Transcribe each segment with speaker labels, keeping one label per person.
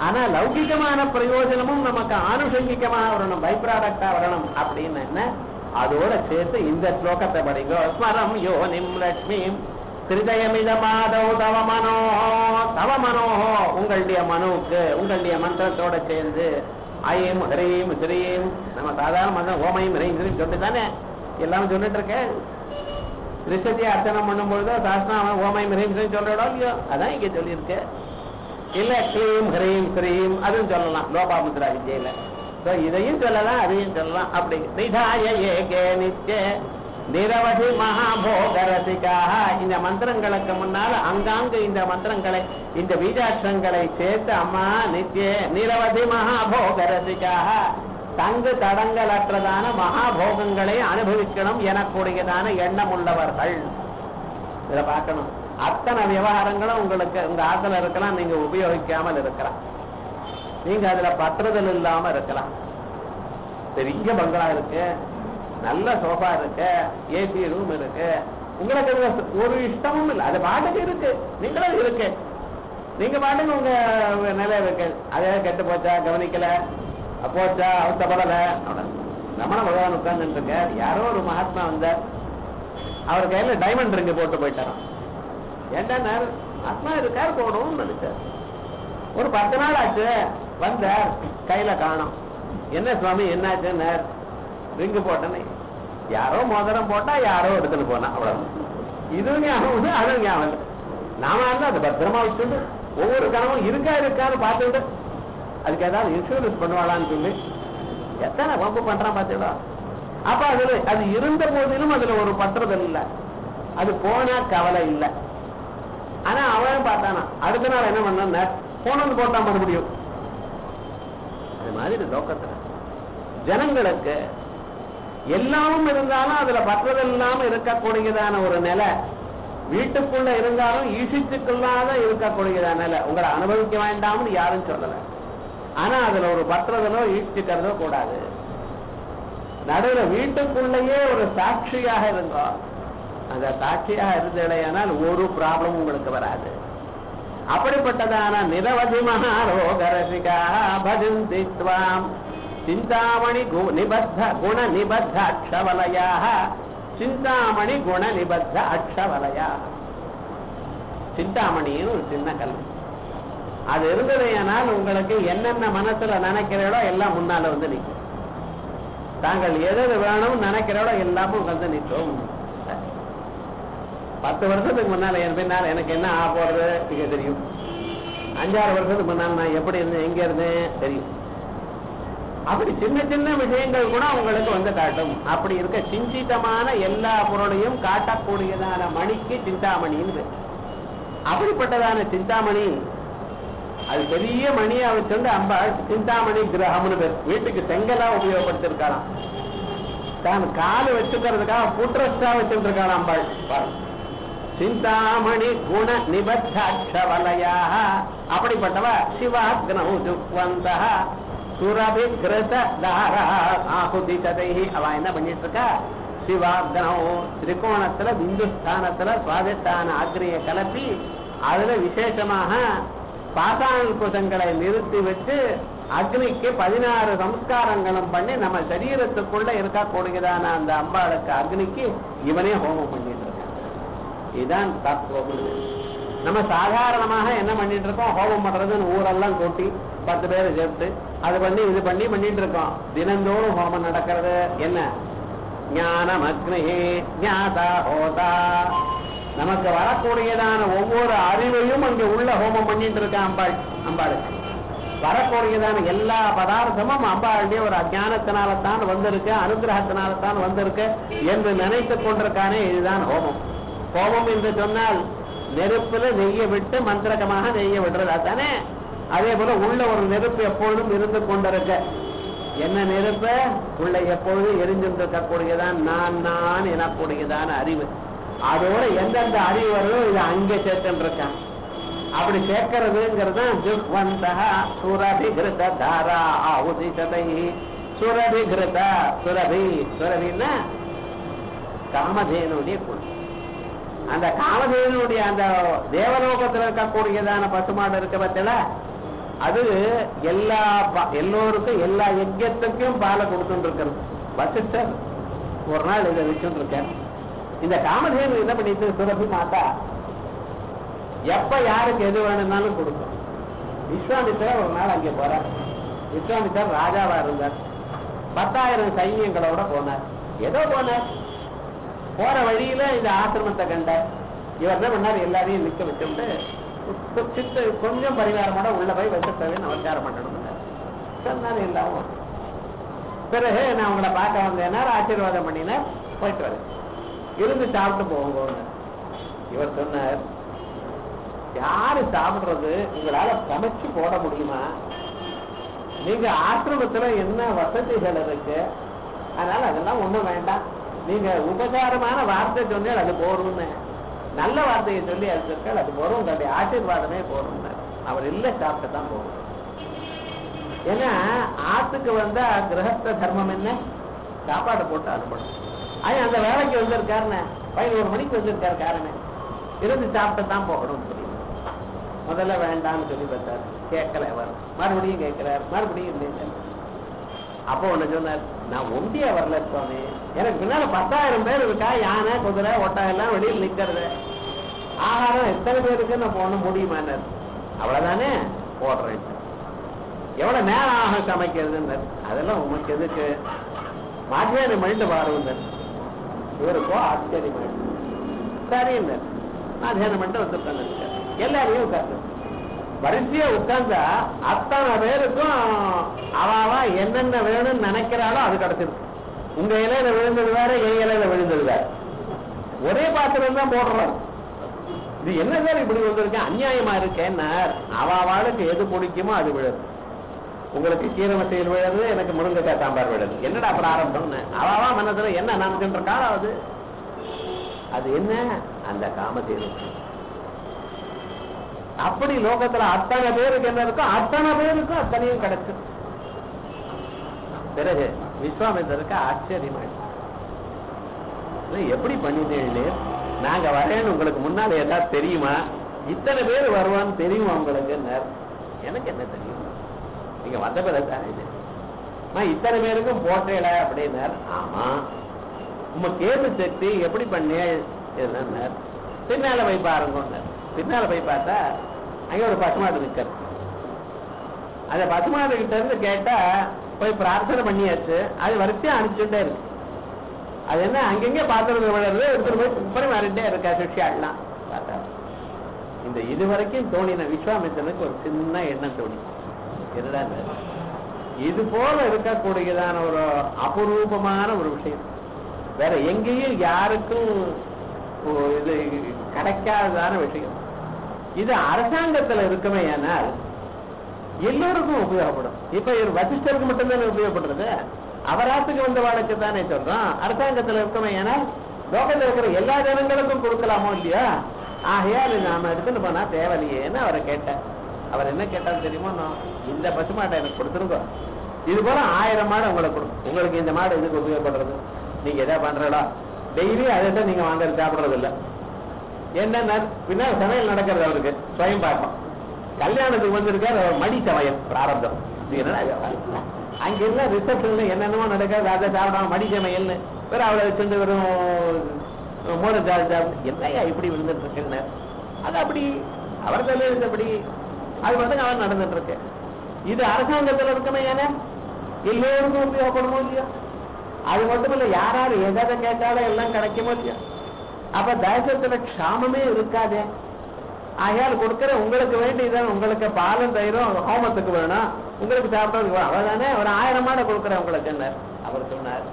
Speaker 1: ஆனா லௌகிகமான பிரயோஜனமும் நமக்கு ஆனுஷங்கிகமாக வரணும் பை ப்ராடக்டா வரணும் அப்படின்னு என்ன அதோட சேர்த்து இந்த ஸ்லோகத்தை படிங்கோ ஸ்மரம் யோனிம் லட்சுமிம் திருதயமித மாதவ் தவ மனோ தவ மனோ உங்களுடைய மனுவுக்கு உங்களுடைய மந்திரத்தோட சேர்ந்து ஐம் ஹரீம் ஸ்ரீம் நம்ம சாதாரண மந்திரம் ஓமையும் ஹரீம் ஸ்ரீம் சொல்லிட்டு தானே எல்லாம் சொல்லிட்டு இருக்கேன் ரிஷத்தை அர்ச்சனை பண்ணும்பொழுதோ சாஸ்திரம் ஓமையும் ஹரீம் ஸ்ரீம் சொல்றோடோ இல்லையோ அதான் இங்க சொல்லியிருக்கு இல்ல க்ளீம் ஹ்ரீம் ஸ்ரீம் அதுவும் சொல்லலாம் லோபாமுத்ரா விஜயில So, இதையும் சொல்லலாம் அதையும் சொல்லலாம் அப்படி நிதாய ஏகே நித்ய நிரவதி மகாபோக ரசிகாக இந்த மந்திரங்களுக்கு முன்னால் அங்காங்கு இந்த மந்திரங்களை இந்த பீஜாட்சங்களை சேர்த்து அம்மா நித்திய நிரவதி மகாபோக ரசிகாக தங்கு தடங்களற்றதான மகாபோகங்களை அனுபவிக்கணும் எனக்கூடியதான எண்ணம் உள்ளவர்கள் இதை பார்க்கணும் அத்தனை விவகாரங்களும் உங்களுக்கு உங்க ஆத்துல இருக்கலாம் நீங்க உபயோகிக்காமல் இருக்கலாம் நீங்க அதுல பற்றுதல் இல்லாம இருக்கலாம் பெரிய பங்களா இருக்கு நல்ல சோஃபா இருக்கு ஏசி ரூம் இருக்கு உங்களுக்கு அதுல ஒரு இஷ்டமும் இல்லை அது பாட்டுக்கு இருக்கு நீங்களும் இருக்கு நீங்க பாட்டுக்கு உங்க நிலை இருக்கு அதே கெட்டு போச்சா கவனிக்கல போச்சா அவசப்படல ரமண பகவான் உட்கார்ந்துட்டு இருக்க யாரோ ஒரு மகாத்மா வந்தார் அவர் கையில டைமண்ட் ரிங்கு போட்டு போயிட்டாராம் ஏன்டா ஆத்மா இருக்கார் போகணும்னு நினைச்சார் ஒரு பத்து நாள் ஆச்சு வந்தார் கையில காணோம் என்ன சுவாமி என்னாச்சு ரிங்கு போட்டனே யாரோ மோதிரம் போட்டா யாரோ எடுத்துட்டு போனா அவ்வளவு இதுவும் ஞாபகம் இல்லை, அதுவும் ஞாபகம் இல்லை. நாம இருந்தா அது பத்திரமா வச்சுட்டு ஒவ்வொரு கணமும் இருக்கா இருக்கான்னு பார்த்துட்டு அதுக்கு ஏதாவது இன்சூரன்ஸ் பண்ணுவாளான்னு சொல்லி எத்தனை வம்பு பண்றான் பார்த்துடா அப்ப அதுல அது இருந்த போதிலும் அதுல ஒரு பற்றுதல் இல்லை அது போனா கவலை இல்லை ஆனா அவன் பார்த்தானா அடுத்த நாள் என்ன பண்ண போனது போட்டா மறுபடியும் அது மாதிரி லோக்கத்துல ஜனங்களுக்கு எல்லாமும் இருந்தாலும் அதுல பற்றுதல் இல்லாம இருக்கக்கூடியதான ஒரு நிலை வீட்டுக்குள்ள இருந்தாலும் ஈசித்துக்குள்ளாத இருக்கக்கூடியதான நிலை உங்களை அனுபவிக்க வேண்டாம்னு யாரும் சொல்லல ஆனா அதுல ஒரு பற்றுதலோ ஈழ்ச்சிக்கிறதோ கூடாது நடுவுல வீட்டுக்குள்ளேயே ஒரு சாட்சியாக இருந்தோம் அந்த சாட்சியாக இருந்தடையானால் ஒரு ப்ராப்ளம் உங்களுக்கு வராது அப்படிப்பட்டதான நிரவதி மகாரோகரசிகா பஜந்தி துவாம் சிந்தாமணி கு- நிபத்த குண நிபத்த அக்ஷவலயா சிந்தாமணி குண நிபத்த அக்ஷவலயா சிந்தாமணின்னு ஒரு சின்ன கல் அது இருந்ததையானால் உங்களுக்கு என்னென்ன மனசுல நினைக்கிறீங்களோ எல்லாம் முன்னால வந்து நிற்கும் தாங்கள் எது வேணும் நினைக்கிறோட எல்லாமும் வந்து நிற்கும் பத்து வருஷத்துக்கு முன்னால என் பின்னால் எனக்கு என்ன ஆக போறது நீங்க தெரியும் அஞ்சாறு வருஷத்துக்கு முன்னால் நான் எப்படி இருந்தேன் எங்க இருந்தேன் தெரியும் அப்படி சின்ன சின்ன விஷயங்கள் கூட உங்களுக்கு வந்து காட்டும் அப்படி இருக்க சிந்திதமான எல்லா பொருளையும் காட்டக்கூடியதான மணிக்கு சிந்தாமணின்னு பேர். அப்படிப்பட்டதான சிந்தாமணி அது பெரிய மணியா வச்சுண்டு அம்பாள் சிந்தாமணி கிரகம்னு பேர் வீட்டுக்கு செங்கலா உபயோகப்படுத்திருக்காளாம் தான் கால் வச்சுக்கிறதுக்காக புட்ரஸ்டா வச்சுட்டு இருக்காளாம் அம்பாள் பாருங்க சிந்தாமணி குண நிபத்தாட்சவலயா அப்படிப்பட்டவ சிவாக்னௌ துக்வந்த சுரபிகிருத தாரா ஆகுதி சதைஹி அவ என்ன பண்ணிட்டு இருக்கா சிவாக்னௌ திரிகோணத்துல பிந்துஸ்தானத்துல சுவாதிஷ்டான அக்னியை கலப்பி அதுல விசேஷமாக பாசான குசங்களை நிறுத்தி வச்சு அக்னிக்கு பதினாறு சம்ஸ்காரங்களும் பண்ணி நம்ம சரீரத்துக்குள்ள இருக்கக்கூடியதான அந்த அம்பாளுக்கு அக்னிக்கு இவனே ஹோமம் பண்ணிட்டு இருக்கான் இதுதான் தத்துவம் நம்ம சாதாரணமாக என்ன பண்ணிட்டு இருக்கோம் ஹோமம் பண்றதுன்னு ஊரெல்லாம் கூட்டி பத்து பேர் சேர்த்து அது பண்ணி இது பண்ணி பண்ணிட்டு இருக்கோம் தினந்தோறும் ஹோமம் நடக்கிறது என்ன ஞானம் அக்னி ஞாதா ஹோதா நமக்கு வரக்கூடியதான ஒவ்வொரு அறிவையும் அங்க உள்ள ஹோமம் பண்ணிட்டு இருக்கான் அம்பாள் அம்பாளுக்கு வரக்கூடியதான எல்லா பதார்த்தமும் அம்பாளுடைய ஒரு அஜானத்தினால தான் வந்திருக்கு அனுகிரகத்தினால தான் வந்திருக்கு என்று நினைத்துக் கொண்டிருக்கானே இதுதான் ஹோமம் ஹோமம் என்று சொன்னால் நெருப்புல நெய்ய விட்டு மந்திரகமாக நெய்ய விடுறது அதானே அதே போல உள்ள ஒரு நெருப்பு எப்பொழுதும் இருந்து கொண்டிருக்க என்ன நெருப்பு உள்ள எப்பொழுதும் எரிஞ்சிருக்கக்கூடியதான் நான் நான் எனக்கூடியதான அறிவு அதோட எந்தெந்த அறிவு வருதோ இதை அங்கே சேர்த்துட்டு இருக்கான் அப்படி சேர்க்கறதுங்கிறது ஜுக்வந்தக சுரபிகிருத தாரா ஆகுதி சதை சுரபிகிருத சுரபி சுரபின்னா காமதேனுடைய குணம் அந்த காமதேவனுடைய அந்த தேவலோகத்தில் இருக்கக்கூடியதான பசுமாடு இருக்க பத்தில அது எல்லா பா- எல்லோருக்கும் எல்லா யஜ்யத்துக்கும் பாலை கொடுத்துட்டு இருக்கிறது வசிஷ்டர் ஒரு நாள் இதை வச்சுட்டு இருக்கேன் இந்த காமதேனு என்ன பண்ணிட்டு சுரபி மாட்டா எப்ப யாருக்கு எது வேணும்னாலும் கொடுக்கும் விஸ்வாமித்திரர் ஒரு நாள் அங்கே போறார் விஸ்வாமித்திரர் ராஜாவா இருந்தார் பத்தாயிரம் சைன்யங்களோட போனார் ஏதோ போனார் போற வழியில இந்த ஆசிரமத்தை கண்டார் இவர் என்ன பண்ணார் எல்லாரையும் நிக்க வச்சுட்டு கு- சித்து கொஞ்சம் பரிகாரமோட உள்ள போய் வச்சுட்டவே நமஸ்காரம் பண்ணணும் சொன்னார் எல்லாரும் பிறகு நான் உங்களை பார்க்க வந்தேன்னா ஆசீர்வாதம் பண்ணினார் போயிட்டு வரேன் இருந்து சாப்பிட்டு போங்க இவர் சொன்னார் யாரு சாப்பிடுறது உங்களால சமைச்சு போட முடியுமா நீங்க ஆசிரமத்துல என்ன வசதிகள் இருக்கு அதனால அதெல்லாம் ஒண்ணும் வேண்டாம் நீங்க உபகாரமான வார்த்தை சொன்னால் அது போரும்னு நல்ல வார்த்தையை சொல்லி அது சொன்னால் அது போரும் உங்களுடைய ஆசீர்வாதமே போரும் அவர் இல்ல சாப்பிட்டு தான் போகும் ஏன்னா ஆத்துக்கு வந்தா கிரகஸ்த தர்மம் என்ன சாப்பாடு போட்டு அனுப்பணும் அது அந்த வேலைக்கு வந்திருக்காருன்னு பதினோரு மணிக்கு வந்திருக்காரு காரணம் இருந்து சாப்பிட்டு தான் போகணும் தெரியும் முதல்ல வேண்டாம்னு சொல்லி பார்த்தார் கேட்கல அவர் மறுபடியும் கேட்கிறார் மறுபடியும் இல்லை அப்போ ஒண்ணு சொன்னார் நான் ஒண்டியா வரல சுவாமி எனக்கு பின்னால பத்தாயிரம் பேர் இருக்கா யானை குதிரை ஒட்டகம் எல்லாம் வெளியில் நிக்கிறது ஆகாரம் எத்தனை பேருக்கு நான் போன முடியுமான்னார் அவ்வளவுதானே போடுறேன் எவ்வளவு நேரம் ஆகும் சமைக்கிறதுன்னு அதெல்லாம் உமக்கு எதுக்கு மாற்றியாரு மழிட்டு பாருங்க இவருக்கோ ஆச்சரியமாயிடுச்சு சரின்னு மாத்தியானம் பண்ணிட்டு வந்துருக்காங்க எல்லாரையும் உட்கார்ந்து வரிசையா உட்கார்ந்தா அத்தனை பேருக்கும் அவாவா என்னென்ன வேணும்னு நினைக்கிறாளோ அது கிடைச்சிருக்கு உங்க இலையில விழுந்தது வேற என் இலையில விழுந்தது வேற ஒரே பாத்திரம் தான் போடுறாரு இது என்ன சார் இப்படி வந்திருக்கு அநியாயமா இருக்கேன்னா அவாவாளுக்கு எது பிடிக்குமோ அது விழுது உங்களுக்கு கீரை மசையில் விழுது எனக்கு முருங்கைக்காய் சாம்பார் விழுது என்னடா பிராரம்பம்னு அவாவா மனசுல என்ன நினைச்சுட்டு இருக்காளோ அது அது என்ன அந்த காமத்தேனு அப்படி லோகத்துல அத்தனை பேருக்கு என்ன இருக்கோ அத்தனை பேருக்கும் அத்தனையும் கிடைக்கும் பிறகு விஸ்வாமித்தருக்கு ஆச்சரியமாயிடுச்சு இது எப்படி பண்ணிட்டீங்களே நாங்க வரேன்னு உங்களுக்கு முன்னால ஏதாவது தெரியுமா இத்தனை பேர் வருவான்னு தெரியுமா உங்களுக்கு எனக்கு என்ன தெரியும் நீங்க வந்த பிறகு தானே இது. நான் இத்தனை பேருக்கும் போட்டேல அப்படின்னார் ஆமா உங்க கேள்வி சக்தி எப்படி பண்ணேன் என்னன்னார் பின்னால போய் பாருங்கன்னார் பின்னால போய் பார்த்தா அங்க ஒரு பசுமாடு நிக்கிறது அந்த பசுமாடு கிட்ட இருந்து கேட்டா போய் பிரார்த்தனை பண்ணியாச்சு அது வரிசையா அனுப்பிச்சுட்டே இருக்கு அது என்ன அங்கங்க பாத்திரம் விழுறது எடுத்துட்டு போய் குப்பரை மாறிட்டே இருக்கா சிஷ்யாலாம் பார்த்தா இந்த இதுவரைக்கும் தோணின விஸ்வாமித்தனுக்கு ஒரு சின்ன எண்ணம் தோணி என்னடா இது? இது போல இருக்கக்கூடியதான ஒரு அபரூபமான ஒரு விஷயம் வேற எங்கேயும் யாருக்கும் ஓ- இது கிடைக்காததான விஷயம் இது அரசாங்கத்துல இருக்குமே ஆனால் எல்லோருக்கும் உபயோகப்படும் இப்ப இவர் வசிஷ்டருக்கு மட்டும்தானே உபயோகப்படுறது அவராத்துக்கு வந்த வாழ்க்கை தானே சொல்றோம் அரசாங்கத்துல இருக்குமே ஏனால் லோகத்துல இருக்கிற எல்லா ஜனங்களுக்கும் கொடுக்கலாமோ இல்லையா ஆகையால் நாம எடுத்துட்டு போனா தேவையில்லையேன்னு அவரை கேட்டேன் அவர் என்ன கேட்டாலும் தெரியுமோ நான் இந்த பசு மாட்டை எனக்கு கொடுத்துருங்க இது போல ஆயிரம் மாடு உங்களுக்கு கொடுக்கும் உங்களுக்கு இந்த மாடு எதுக்கு உபயோகப்படுறது நீங்க எதா பண்றடா டெய்லி அதை தான் நீங்க வாங்கறது சாப்பிடுறது இல்ல என்ன பின்னால் சமையல் நடக்கிறது அவருக்கு சுயம் பார்க்கும் கல்யாணத்துக்கு வந்திருக்காரு அவர் மடி சமயம் பிராரப்தம் இது என்னடா இது? அங்க எல்லாம் ரிசப்ஷன்ல என்னென்னமோ நடக்காது அதை சாப்பிடாம மடி சமையல்னு வேற அவளை வச்சுட்டு வெறும் மோத என்னையா இப்படி விழுந்துட்டு இருக்குன்னு அது அப்படி அவர் தலையில் அப்படி அது மட்டும் அவர் நடந்துட்டு இருக்கு இது அரசாங்கத்துல இருக்கமே ஏன்னா எல்லோருக்கும் உபயோகப்படுமோ இல்லையா அது மட்டும் இல்ல யார் யார் எதை கேட்டாலும் எல்லாம் கிடைக்குமோ இல்லையா அப்ப தேசத்துல க்ஷாமமே இருக்காதே ஆகையால் கொடுக்கிற உங்களுக்கு வேண்டியதான் உங்களுக்கு பாலும் தயிரும் ஹோமத்துக்கு வேணும் உங்களுக்கு சாப்பிட்றதுக்கு வேணும் அவ்வளவுதானே ஒரு ஆயிரம் மாடை கொடுக்குறேன் உங்களுக்கு என்ன அவர் சொன்னார்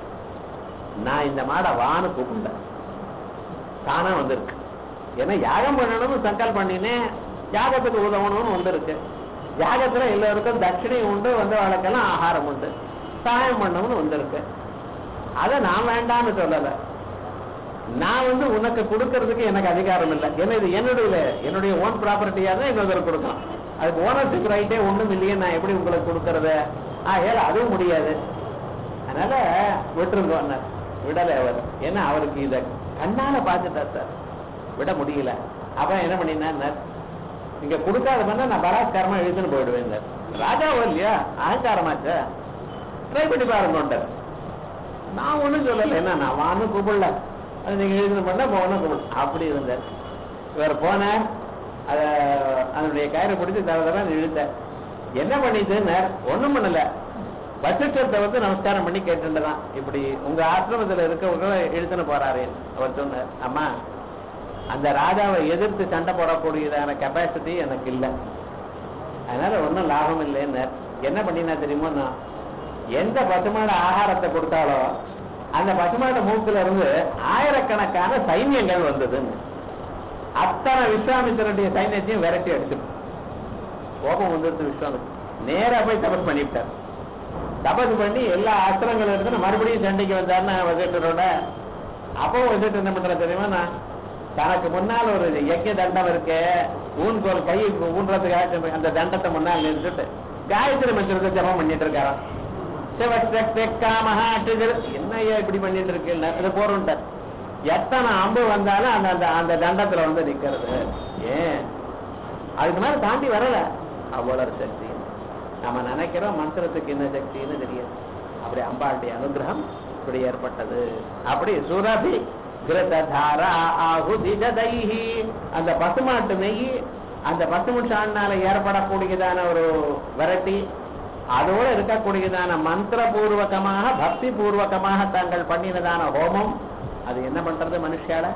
Speaker 1: நான் இந்த மாடை வான்னு கூப்பிடல தானா வந்திருக்கு ஏன்னா யாகம் பண்ணணும்னு சங்கல் பண்ணினேன் யாகத்துக்கு உதவணும்னு வந்திருக்கு யாகத்துல எல்லோருக்கும் தட்சிணை உண்டு வந்த வழக்கெல்லாம் ஆகாரம் உண்டு சாயம் பண்ணணும்னு வந்திருக்கு அதை நான் வேண்டாம்னு சொல்லல நான் வந்து உனக்கு கொடுக்கறதுக்கு எனக்கு அதிகாரம் இல்லை ஏன்னா இது என்னுடைய என்னுடைய ஓன் ப்ராப்பர்ட்டியா தான் இன்னொருத்தர் கொடுக்கலாம் அதுக்கு ஓனர்ஷிப் ரைட்டே ஒண்ணும் இல்லையே நான் எப்படி உங்களுக்கு கொடுக்கறது ஆகையால அதுவும் முடியாது அதனால விட்டுருங்க அண்ணன். விடல அவர் ஏன்னா அவருக்கு இத கண்ணால பார்த்துட்டார் சார் விட முடியல அப்ப என்ன பண்ணினார் இங்க கொடுக்காத பண்ணா நான் பலாத்காரமா இழுத்துன்னு போயிடுவேன் ராஜாவோ இல்லையா அகங்காரமாச்சா ட்ரை பண்ணி பாருங்க நான் ஒண்ணும் சொல்லல என்ன நான் வான்னு கூப்பிடல அது நீங்க எழுதுன பண்ண போன கூப்பிடல அப்படி இருந்தேன் இவர் போனார் அத அதனுடைய கயிறை பிடிச்சி தர தர இழுத்தேன் என்ன பண்ணிட்டுன்னு ஒண்ணும் பண்ணல வசிஷ்டத்தை வந்து நமஸ்காரம் பண்ணி கேட்டுதான் இப்படி உங்க ஆசிரமத்துல இருக்கவங்க இழுத்துன்னு போறாரு அவர் சொன்னார் அம்மா அந்த ராஜாவை எதிர்த்து சண்டை போடக்கூடியதான கெப்பாசிட்டி எனக்கு இல்லை அதனால ஒன்றும் லாபம் இல்லைன்னு என்ன பண்ணினா தெரியுமோ நான் எந்த பசுமாடு ஆகாரத்தை கொடுத்தாலோ அந்த பசுமாடு மூக்குல இருந்து ஆயிரக்கணக்கான சைன்யங்கள் வந்ததுன்னு அத்தனை விஸ்வாமித்திரனுடைய சைன்யத்தையும் விரட்டி அடிச்சிடும் கோபம் வந்துருது விஸ்வாமித்திரன் நேரா போய் தபஸ் பண்ணிவிட்டார் தபஸ் பண்ணி எல்லா அஸ்திரங்கள் இருந்து மறுபடியும் சண்டைக்கு வந்தாருன்னா வசிட்டரோட அப்போ வசிட்டு என்ன பண்ற தெரியுமா நான் தனக்கு முன்னால் ஒரு யஜ்ய தண்டம் இருக்கு ஊன்கோல் கை ஊன்றதுக்காக அந்த தண்டத்தை முன்னால் நிறுத்திட்டு காயத்ரி மந்திரத்தை ஜபம் பண்ணிட்டு இருக்காராம் என்னையா இப்படி பண்ணிட்டு இருக்கு இது போறோம்ட்டார் எத்தனை அம்பு வந்தாலும் அந்த அந்த அந்த தண்டத்துல வந்து நிக்கிறது ஏன் அதுக்கு மேல தாண்டி வரல அவ்வளவு சக்தி நம்ம நினைக்கிறோம் மந்திரத்துக்கு என்ன சக்தின்னு தெரியாது அப்படி அம்பாளுடைய அனுகிரகம் இப்படி ஏற்பட்டது அப்படி சுரபி கிருததாரா ஆகுதி தைஹி அந்த பசுமாட்டு நெய் அந்த பசுமுட்டானால ஏற்படக்கூடியதான ஒரு வெரைட்டி அதோட இருக்கக்கூடியதான மந்திர பூர்வகமாக பக்தி பூர்வகமாக தாங்கள் பண்ணினதான ஹோமம் அது என்ன பண்றது மனுஷால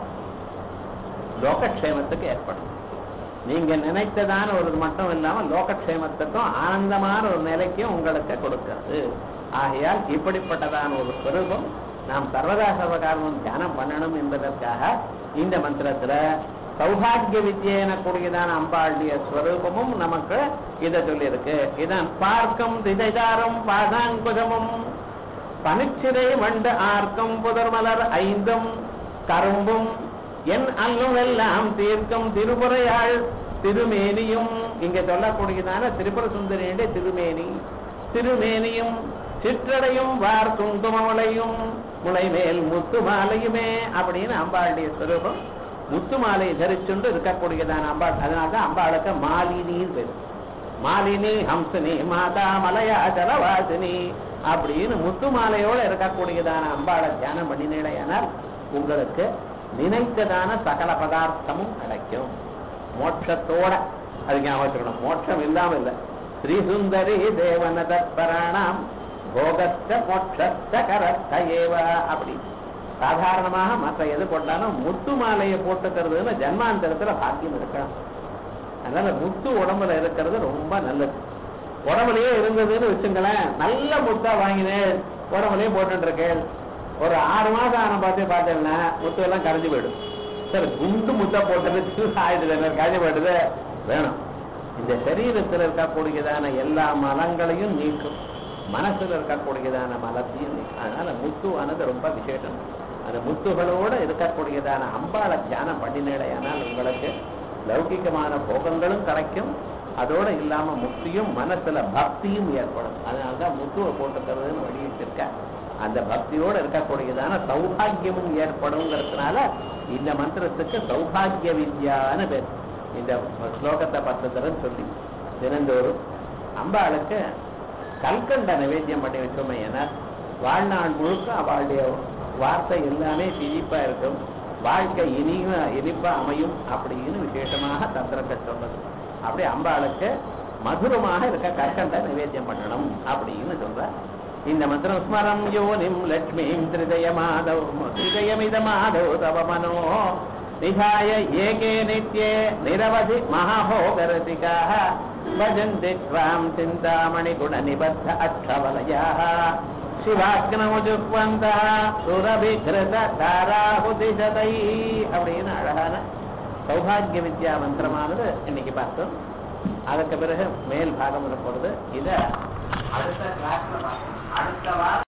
Speaker 1: லோகக்ஷேமத்துக்கு ஏற்படும் நீங்க நினைத்ததான ஒரு மட்டும் இல்லாம லோகக்ஷேமத்துக்கும் ஆனந்தமான ஒரு நிலைக்கும் உங்களுக்கு கொடுக்கிறது ஆகையால் இப்படிப்பட்டதான ஒரு ஸ்வரூபம் நாம் சர்வதா சர்வகாலமும் தியானம் பண்ணணும் என்பதற்காக இந்த மந்திரத்துல சௌபாகிய வித்யன கூடியதான அம்பாளுடைய ஸ்வரூபமும் நமக்கு இதை சொல்லியிருக்கு இதான் பார்க்கும் திதைதாரம் பாதாங்குதமும் பனிச்சிறை வண்டு ஆர்க்கும் புதர்மலர் ஐந்தும் கரும்பும் என் அல்லும் எல்லாம் தீர்க்கும் திருமுறையாள் திருமேனியும் இங்க சொல்லக்கூடியதான திரிபுர சுந்தரியுடைய திருமேனி திருமேனியும் சிற்றடையும் வார் குங்குமமுளையும் முளைமேல் முத்து மாலையுமே அப்படின்னு அம்பாளுடைய ஸ்வரூபம் முத்து மாலை தரிச்சுண்டு இருக்கக்கூடியதான அம்பாள் அதனால்தான் அம்பாளுக்கு மாலினின்னு பேரு மாலினி ஹம்சினி மாதா மலையா ஜலவாசினி அப்படின்னு முத்து மாலையோட இருக்கக்கூடியதான அம்பாளை தியானம் பண்ணினேடையானால் உங்களுக்கு நினைத்ததான சகல பதார்த்தமும் கிடைக்கும் மோட்சத்தோட அது ஞாபகம் வச்சுக்கணும் மோட்சம் இல்லாம இல்ல ஸ்ரீசுந்தரி தேவன தற்பராணாம் போகஸ்த மோட்சஸ்த கரஸ்த ஏவ அப்படி சாதாரணமாக மற்ற எது போட்டாலும் முத்து மாலையை போட்டுக்கிறதுன்னு ஜன்மாந்தரத்துல பாக்கியம் இருக்கணும் அதனால முத்து உடம்புல இருக்கிறது ரொம்ப நல்லது உடம்புலயே இருந்ததுன்னு வச்சுங்களேன் நல்ல முத்தா வாங்கினேன் உடம்புலயே போட்டுட்டு இருக்கேன் ஒரு ஆறு மாசம் ஆன பார்த்து பார்த்தேன்னா முத்து எல்லாம் கரைஞ்சு போயிடும் சார் குண்டு முத்தா போட்டது ஆயிடுது என்ன கரைஞ்சு போயிடுது வேணும் இந்த சரீரத்தில் இருக்கக்கூடியதான எல்லா மலங்களையும் நீக்கும் மனசுல இருக்கக்கூடியதான மலத்தையும் நீக்கும் அதனால முத்துவானது ரொம்ப விசேஷம் அந்த முத்துகளோட இருக்கக்கூடியதான அம்பாளை தியானம் பண்ணினேடையானால் உங்களுக்கு லௌகிகமான போகங்களும் கிடைக்கும் அதோட இல்லாம முக்தியும் மனசுல பக்தியும் ஏற்படும் அதனாலதான் முத்துவை போட்டுக்கிறதுன்னு வெளியிட்டிருக்க அந்த பக்தியோட இருக்கக்கூடியதான சௌபாகியமும் ஏற்படுங்கிறதுனால இந்த மந்திரத்துக்கு சௌபாகிய வித்யான்னு பேர் இந்த ஸ்லோகத்தை பத்து தரம் சொல்லி தினந்தோறும் அம்பாளுக்கு கல்கண்ட நிவேத்தியம் பண்ணி வச்சோமே என வாழ்நாள் முழுக்க அவளுடைய வார்த்தை எல்லாமே இனிப்பா இருக்கும் வாழ்க்கை இனிம இனிப்பா அமையும் அப்படின்னு விசேஷமாக தந்திரங்கள் சொன்னது அப்படி அம்பாளுக்கு மதுரமாக இருக்க கற்கண்ட நிவேத்தியம் பண்ணணும் அப்படின்னு சொல்ற இந்த மந்திரம் ஸ்மரம் யோனிம் லட்சுமிம் திருதய மாதவ் திருதயமித மாதவ் தவ மனோ நிதாய ஏகே நித்யே நிரவதி மகாபோகரசிகாः भजन्ति त्वां चिन्तामणिगुणनिबद्ध अक्षवलयाः சிவாக்னமுஜுக்வந்தா சுரபிகிருத தாராஹுதிசதை அப்படின்னு அழகான சௌபாகிய வித்யா மந்திரமானது இன்னைக்கு பார்த்தோம் அதுக்கு பிறகு மேல் பாகம் இருப்பது இத அடுத்த கிளாஸ்ல பார்க்கணும் அடுத்த வாரம்